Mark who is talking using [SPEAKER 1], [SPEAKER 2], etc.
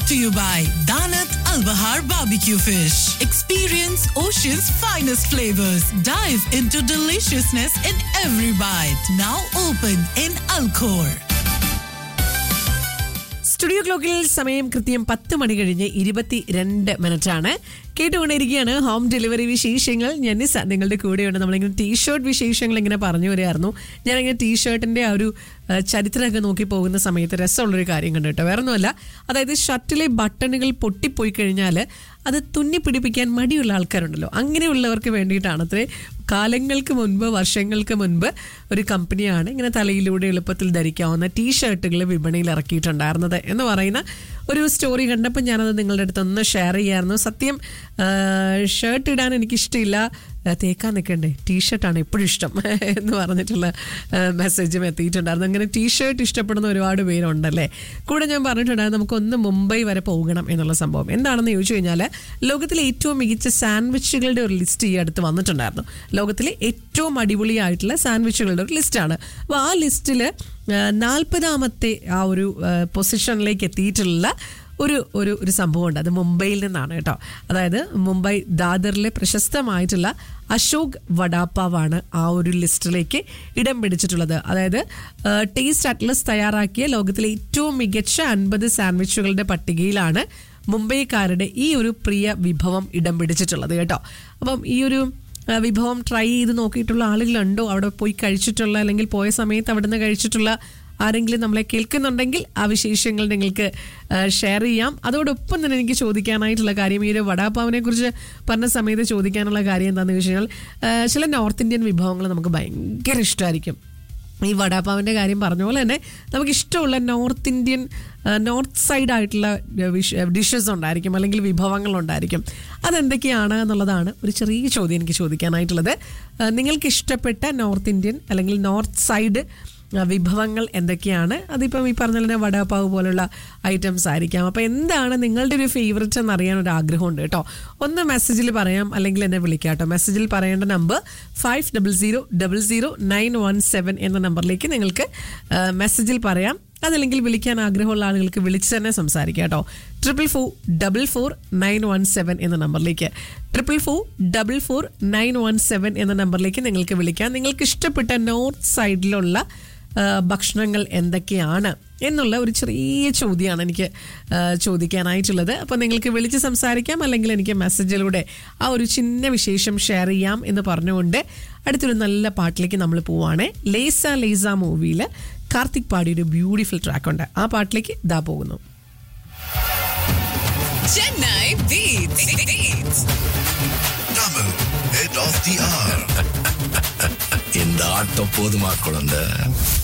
[SPEAKER 1] to you by Danat Al Bahar Barbecue Fish. Experience Ocean's finest flavors. Dive into deliciousness in every bite. Now open in Alcor.
[SPEAKER 2] Studio ക്ലോക്കിൽ സമയം കൃത്യം പത്ത് മണി കഴിഞ്ഞ് ഇരുപത്തി രണ്ട് minute ആണ് കേട്ടുകൊണ്ടിരിക്കുകയാണ് ഹോം ഡെലിവറി വിശേഷങ്ങൾ ഞാൻ നിസ നിങ്ങളുടെ കൂടെയുണ്ട് നമ്മളിങ്ങനെ ടീഷർട്ട് വിശേഷങ്ങൾ ഇങ്ങനെ പറഞ്ഞു വരികയായിരുന്നു ഞാനിങ്ങനെ ടീഷർട്ടിന്റെ ആ ഒരു ആ, ചരിത്രമൊക്കെ നോക്കി പോകുന്ന സമയത്ത് രസമുള്ളൊരു കാര്യം കണ്ടു കേട്ടോ വേറെ ഒന്നുമല്ല അതായത് ഷർട്ടിലെ ബട്ടണുകൾ പൊട്ടിപ്പോയി കഴിഞ്ഞാൽ അത് തുന്നി പിടിപ്പിക്കാൻ മടിയുള്ള ആൾക്കാരുണ്ടല്ലോ അങ്ങനെയുള്ളവർക്ക് വേണ്ടിയിട്ടാണ് അത്രേ കാലങ്ങൾക്ക് മുൻപ് വർഷങ്ങൾക്ക് മുൻപ് ഒരു കമ്പനിയാണ് ഇങ്ങനെ തലയിലൂടെ എളുപ്പത്തിൽ ധരിക്കാവുന്ന ടീ ഷർട്ടുകൾ വിപണിയിൽ ഇറക്കിയിട്ടുണ്ടായിരുന്നത് എന്ന് പറയുന്ന ഒരു സ്റ്റോറി കണ്ടപ്പോൾ ഞാനത് നിങ്ങളുടെ അടുത്ത് ഒന്ന് ഷെയർ ചെയ്യായിരുന്നു സത്യം ഷർട്ട് ഇടാൻ എനിക്കിഷ്ടമില്ല ആ, തേക്കാൻ നിൽക്കണ്ടേ ടീഷർട്ടാണ് എപ്പോഴും ഇഷ്ടം എന്ന് പറഞ്ഞിട്ടുള്ള മെസ്സേജും എത്തിയിട്ടുണ്ടായിരുന്നു അങ്ങനെ ടീഷർട്ട് ഇഷ്ടപ്പെടുന്ന ഒരുപാട് പേരുണ്ടല്ലേ കൂടെ ഞാൻ പറഞ്ഞിട്ടുണ്ടായിരുന്നു നമുക്കൊന്ന് മുംബൈ വരെ പോകണം എന്നുള്ള സംഭവം എന്താണെന്ന് ചോദിച്ചു കഴിഞ്ഞാൽ ലോകത്തിലെ ഏറ്റവും മികച്ച സാൻഡ്വിച്ചുകളുടെ ഒരു ലിസ്റ്റ് ഈ അടുത്ത് വന്നിട്ടുണ്ടായിരുന്നു ലോകത്തിലെ ഏറ്റവും അടിപൊളിയായിട്ടുള്ള സാൻഡ്വിച്ചുകളുടെ ഒരു ലിസ്റ്റാണ് അപ്പോൾ ആ ലിസ്റ്റിൽ നാൽപ്പതാമത്തെ ആ ഒരു പൊസിഷനിലേക്ക് എത്തിയിട്ടുള്ള ഒരു ഒരു ഒരു സംഭവമുണ്ട് അത് മുംബൈയിൽ നിന്നാണ് കേട്ടോ അതായത് മുംബൈ ദാദറിലെ പ്രശസ്തമായിട്ടുള്ള അശോക് വടാപ്പാവാണ് ആ ഒരു ലിസ്റ്റിലേക്ക് ഇടം പിടിച്ചിട്ടുള്ളത് അതായത് ടേസ്റ്റ് അറ്റ്ലസ് തയ്യാറാക്കിയ ലോകത്തിലെ ഏറ്റവും മികച്ച അൻപത് സാൻഡ്വിച്ചുകളുടെ പട്ടികയിലാണ് മുംബൈക്കാരുടെ ഈ ഒരു പ്രിയ വിഭവം ഇടം പിടിച്ചിട്ടുള്ളത് കേട്ടോ അപ്പം ഈ ഒരു ആ, വിഭവം ട്രൈ ചെയ്ത് നോക്കിയിട്ടുള്ള ആളുകളുണ്ടോ അവിടെ പോയി കഴിച്ചിട്ടുള്ള അല്ലെങ്കിൽ പോയ സമയത്ത് അവിടെ നിന്ന് കഴിച്ചിട്ടുള്ള ആരെങ്കിലും നമ്മളെ കേൾക്കുന്നുണ്ടെങ്കിൽ ആ വിശേഷങ്ങൾ നിങ്ങൾക്ക് ഷെയർ ചെയ്യാം അതോടൊപ്പം തന്നെ എനിക്ക് ചോദിക്കാനായിട്ടുള്ള കാര്യം ഈ ഒരു വടാപ്പാവിനെ കുറിച്ച് പറഞ്ഞ സമയത്ത് ചോദിക്കാനുള്ള കാര്യം എന്താണെന്ന് വെച്ച് കഴിഞ്ഞാൽ ആ, ചില നോർത്ത് ഇന്ത്യൻ വിഭവങ്ങൾ നമുക്ക് ഭയങ്കര ഇഷ്ടമായിരിക്കും ഈ വടാപ്പാവിൻ്റെ കാര്യം പറഞ്ഞ പോലെ തന്നെ നമുക്ക് ഇഷ്ടമുള്ള നോർത്ത് ഇന്ത്യൻ ആ, നോർത്ത് സൈഡ് ആയിട്ടുള്ള ഡിഷസ് ഉണ്ടായിരിക്കും അല്ലെങ്കിൽ വിഭവങ്ങൾ ഉണ്ടായിരിക്കും അതെന്തൊക്കെയാണ് എന്നുള്ളതാണ് ഒരു ചെറിയ ചോദ്യം എനിക്ക് ചോദിക്കാനായിട്ടുള്ളത് ആ, നിങ്ങൾക്ക് ഇഷ്ടപ്പെട്ട നോർത്ത് ഇന്ത്യൻ അല്ലെങ്കിൽ നോർത്ത് സൈഡ് ആ, വിഭവങ്ങൾ എന്തൊക്കെയാണ് അതിപ്പം ഈ പറഞ്ഞ പോലെ വടാപ്പാവ് പോലുള്ള ഐറ്റംസ് ആയിരിക്കാം അപ്പോൾ എന്താണ് നിങ്ങളുടെ ഒരു ഫേവററ്റ് എന്ന് അറിയാൻ ഒരു ആഗ്രഹമുണ്ട് കേട്ടോ ഒന്ന് മെസ്സേജിൽ പറയാം അല്ലെങ്കിൽ എന്നെ വിളിക്കാം കേട്ടോ മെസ്സേജിൽ പറയേണ്ട number five double zero double zero nine one seven എന്ന നമ്പറിലേക്ക് നിങ്ങൾക്ക് ആ, മെസ്സേജിൽ പറയാം അതല്ലെങ്കിൽ വിളിക്കാൻ ആഗ്രഹമുള്ള ആളുകൾക്ക് വിളിച്ച് തന്നെ സംസാരിക്കാം കേട്ടോ triple four double four nine one seven എന്ന നമ്പറിലേക്ക് triple four double four nine one seven എന്ന നമ്പറിലേക്ക് നിങ്ങൾക്ക് വിളിക്കാം നിങ്ങൾക്ക് ഇഷ്ടപ്പെട്ട നോർത്ത് സൈഡിലുള്ള ആ, ഭക്ഷണങ്ങൾ എന്തൊക്കെയാണ് എന്നുള്ള ഒരു ചെറിയ ചോദ്യമാണ് എനിക്ക് ആ, ചോദിക്കാനായിട്ടുള്ളത് അപ്പോൾ നിങ്ങൾക്ക് വിളിച്ച് സംസാരിക്കാം അല്ലെങ്കിൽ എനിക്ക് മെസ്സേജിലൂടെ ആ ഒരു ചിന്ന വിശേഷം ഷെയർ ചെയ്യാം എന്ന് പറഞ്ഞുകൊണ്ട് അടുത്തൊരു നല്ല പാട്ടിലേക്ക് നമ്മൾ പോവാണ് ലേസ ലേസ മൂവിയിൽ കാർത്തിക് പാടിയ ഒരു ബ്യൂട്ടിഫുൾ ട്രാക്ക് ഉണ്ട് ആ പാട്ടിലേക്ക് ഇതാ പോകുന്നു
[SPEAKER 1] Chennai Beats. Beats.
[SPEAKER 3] Tamil, head of the hour.
[SPEAKER 4] இந்த ஆட்டம் போதுமா குழந்தை